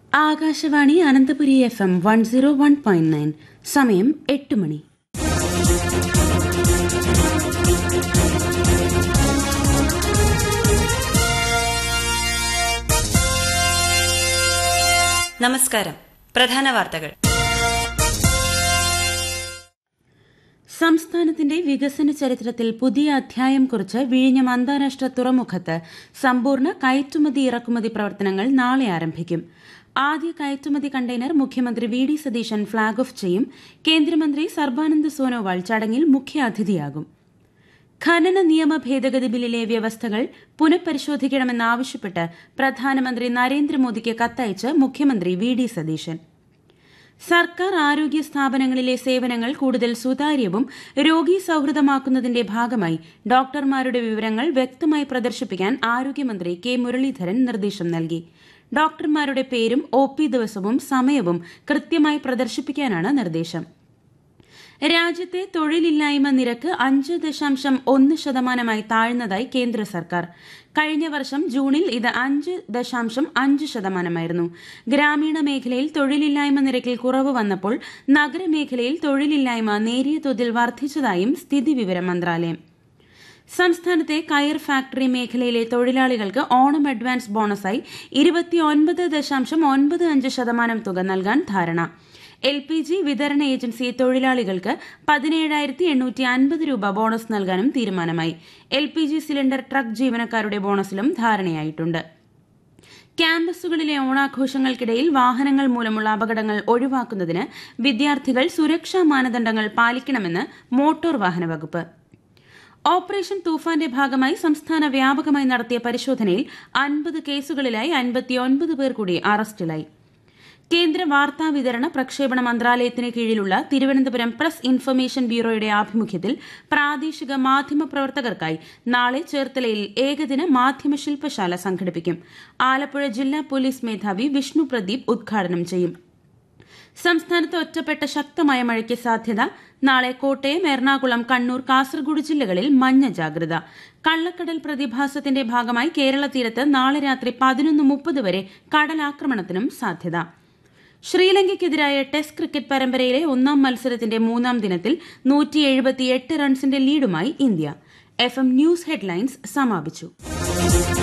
Akashvani Ananthapuri F M one zero one point nine സമയം എട്ട് മണി നമസ്കാരം പ്രധാന വാർത്തകൾ സംസ്ഥാനത്തിന്റെ വികസന ചരിത്രത്തിൽ പുതിയ അധ്യായം കുറിച്ച് വിഴിഞ്ഞം അന്താരാഷ്ട്ര തുറമുഖത്ത് സമ്പൂർണ്ണ കയറ്റുമതി ഇറക്കുമതി പ്രവർത്തനങ്ങൾ നാളെ ആരംഭിക്കും ആദ്യ കയറ്റുമതി കണ്ടെയ്നർ മുഖ്യമന്ത്രി V D Satheesan flag off ചെയ്യും കേന്ദ്രമന്ത്രി സർബാനന്ദ് സോനോവാൾ ചടങ്ങിൽ മുഖ്യാതിഥിയാകും ഖനന നിയമ ഭേദഗതി ബില്ലിലെ വ്യവസ്ഥകൾ പുനഃപരിശോധിക്കണമെന്നാവശ്യപ്പെട്ട് പ്രധാനമന്ത്രി നരേന്ദ്രമോദിക്ക് കത്തയച്ച് മുഖ്യമന്ത്രി വി ഡി സതീശൻ സർക്കാർ ആരോഗ്യ സ്ഥാപനങ്ങളിലെ സേവനങ്ങൾ കൂടുതൽ സുതാര്യവും രോഗീ സൌഹൃദമാക്കുന്നതിന്റെ ഭാഗമായി ഡോക്ടർമാരുടെ വിവരങ്ങൾ വ്യക്തമായി പ്രദർശിപ്പിക്കാൻ ആരോഗ്യമന്ത്രി കെ മുരളീധരൻ നിർദ്ദേശം നൽകി ഡോക്ടർമാരുടെ പേരും ഒ പി ദിവസവും സമയവും കൃത്യമായി പ്രദർശിപ്പിക്കാനാണ് നിർദ്ദേശം രാജ്യത്തെ തൊഴിലില്ലായ്മ നിരക്ക് അഞ്ച് ദശാംശം ഒന്ന് ശതമാനമായി താഴ്ന്നതായി കേന്ദ്ര സർക്കാർ കഴിഞ്ഞ വർഷം ജൂണിൽ ഇത് അഞ്ച് ദശാംശം അഞ്ച് ശതമാനമായിരുന്നു ഗ്രാമീണ മേഖലയിൽ തൊഴിലില്ലായ്മ നിരക്കിൽ കുറവ് വന്നപ്പോൾ നഗരമേഖലയിൽ തൊഴിലില്ലായ്മ നേരിയ തോതിൽ വർദ്ധിച്ചതായും സ്ഥിതിവിവര മന്ത്രാലയം സംസ്ഥാനത്തെ കയർ ഫാക്ടറി മേഖലയിലെ തൊഴിലാളികൾക്ക് ഓണം അഡ്വാൻസ് ബോണസായി ഇരുപത്തിയൊൻപത് ദശാംശം ഒൻപത് അഞ്ച് ശതമാനം തുക നൽകാൻ ധാരണ എൽ പി ജി വിതരണ ഏജൻസി തൊഴിലാളികൾക്ക് പതിനേഴായിരത്തി എണ്ണൂറ്റി അൻപത് രൂപ ബോണസ് നൽകാനും തീരുമാനമായി L P G cylinder truck ജീവനക്കാരുടെ ബോണസിലും ധാരണയായിട്ടുണ്ട് ക്യാമ്പസുകളിലെ ഓണാഘോഷങ്ങൾക്കിടയിൽ വാഹനങ്ങൾ മൂലമുള്ള അപകടങ്ങൾ ഒഴിവാക്കുന്നതിന് വിദ്യാർത്ഥികൾ സുരക്ഷാ മാനദണ്ഡങ്ങൾ പാലിക്കണമെന്ന് മോട്ടോർ വാഹന വകുപ്പ് ഓപ്പറേഷൻ തൂഫാന്റെ ഭാഗമായി സംസ്ഥാന വ്യാപകമായി നടത്തിയ പരിശോധനയിൽ അൻപത് കേസുകളിലായി അൻപത്തിയൊൻപത് പേർ കൂടി അറസ്റ്റിലായി കേന്ദ്ര വാർത്താ വിതരണ പ്രക്ഷേപണ മന്ത്രാലയത്തിന് കീഴിലുള്ള തിരുവനന്തപുരം പ്രസ് ഇൻഫർമേഷൻ ബ്യൂറോയുടെ ആഭിമുഖ്യത്തിൽ പ്രാദേശിക മാധ്യമ പ്രവർത്തകർക്കായി നാളെ ചേർത്തലയിൽ ഏകദിന മാധ്യമ ശില്പശാല സംഘടിപ്പിക്കും ആലപ്പുഴ ജില്ലാ പോലീസ് മേധാവി വിഷ്ണു പ്രദീപ് ഉദ്ഘാടനം ചെയ്യും സംസ്ഥാനത്ത് ഒറ്റപ്പെട്ട ശക്തമായ മഴയ്ക്ക് സാധ്യത നാളെ കോട്ടയം എറണാകുളം കണ്ണൂർ കാസർഗോഡ് ജില്ലകളിൽ മഞ്ഞ ജാഗ്രത കള്ളക്കടൽ പ്രതിഭാസത്തിന്റെ ഭാഗമായി കേരള തീരത്ത് നാളെ രാത്രി പതിനൊന്ന് മുപ്പത് വരെ കടലാക്രമണത്തിനും സാധ്യത ശ്രീലങ്കയ്ക്കെതിരായ ടെസ്റ്റ് ക്രിക്കറ്റ് പരമ്പരയിലെ ഒന്നാം മത്സരത്തിന്റെ മൂന്നാം ദിനത്തിൽ നൂറ്റി എഴുപത്തിയെട്ട് റൺസിന്റെ ലീഡുമായി India F M news headlines സമാപിച്ചു